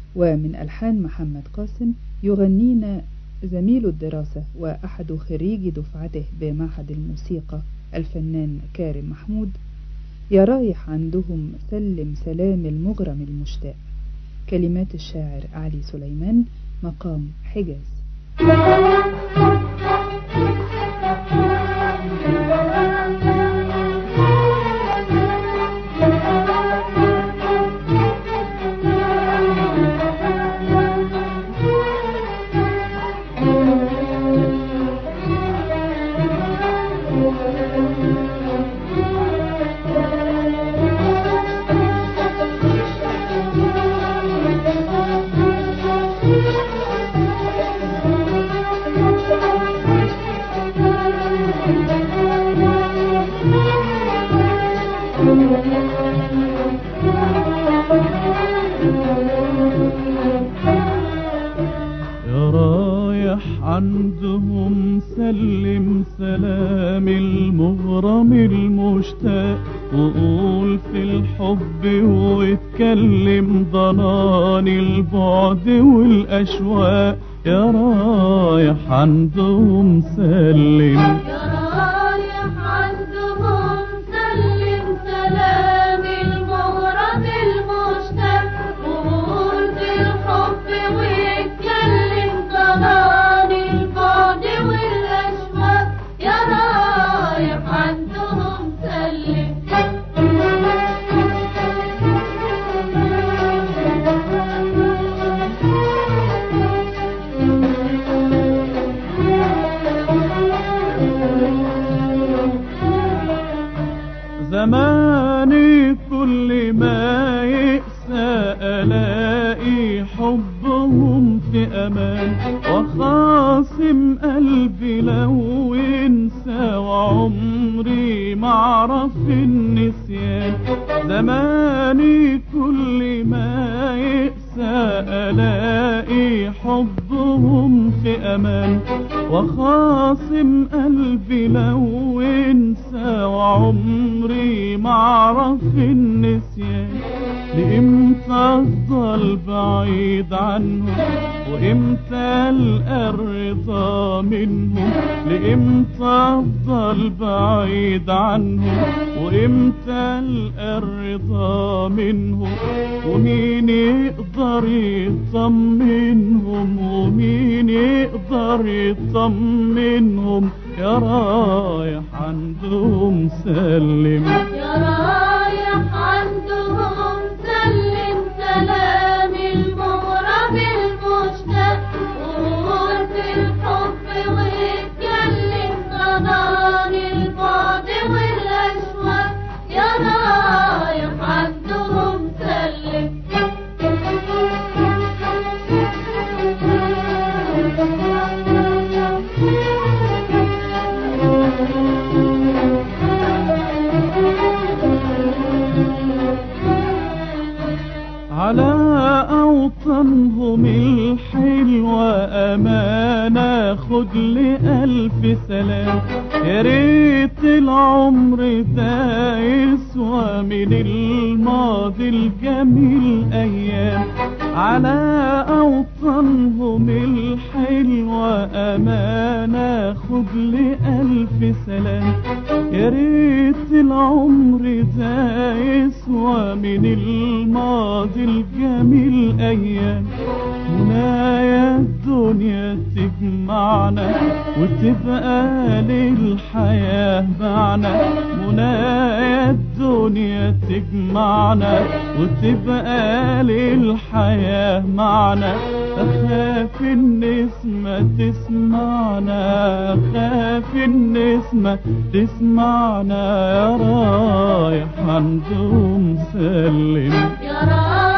ومن ألحان محمد قاسم يغنينا زميل الدراسة وأحد خريجي دفعته بمعهد الموسيقى الفنان كارم محمود يا رايح عندهم سلم سلام المغرم المشتاق كلمات الشاعر علي سليمان مقام حجاز يا رايح عندهم سلم سلام المغرم المشتاق وقول في الحب واتكلم ضنان البعد والأشواق يا رايح عندهم سلم يا رايح عندهم سلم سلام المغرب المشتاق وقول في الحب واتكلم ضمان البعد والأشواق يا رايح عندهم سلم زماني كل ما يأسى ألاقي حبهم في أمان وخاصم قلبي لو ينسى وعمري معرف النسيان زماني كل ما يأسى ألاقي حبهم في أمان وخاصم قلبي لو ينسى وعمري معرف النسيان لإمتى أفضل بعيد عنهم وإمتى ألقى الرضا منهم لإمتى أفضل بعيد عنهم وإمتى ألقى الرضا منهم ومين يقدر يطمنهم ومين يقدر يطمنهم يا رايح عندهم سلم يا رايح عندهم سلم سلام المغرب المشتاق وقول في الحب واتكلم ضمان البعد والأشواق يا رايح عندهم سلم على أوطانهم الحلوة أمانة خد لألف سلام يا ريت العمر ده يسوى من الماضي الجميل أيام على أوطانهم الحلوة أمانة خد لألف سلام يا ريت العمر ده يسوى من الماضي الجميل أيام منايا الدنيا تجمعنا وتبقى للحياة معنى منايا الدنيا تجمعنا وتبقى للحياة معنى أخاف النسمة تسمعنا أخاف النسمة تسمعنا يا رايح عندهم سلم يا رايح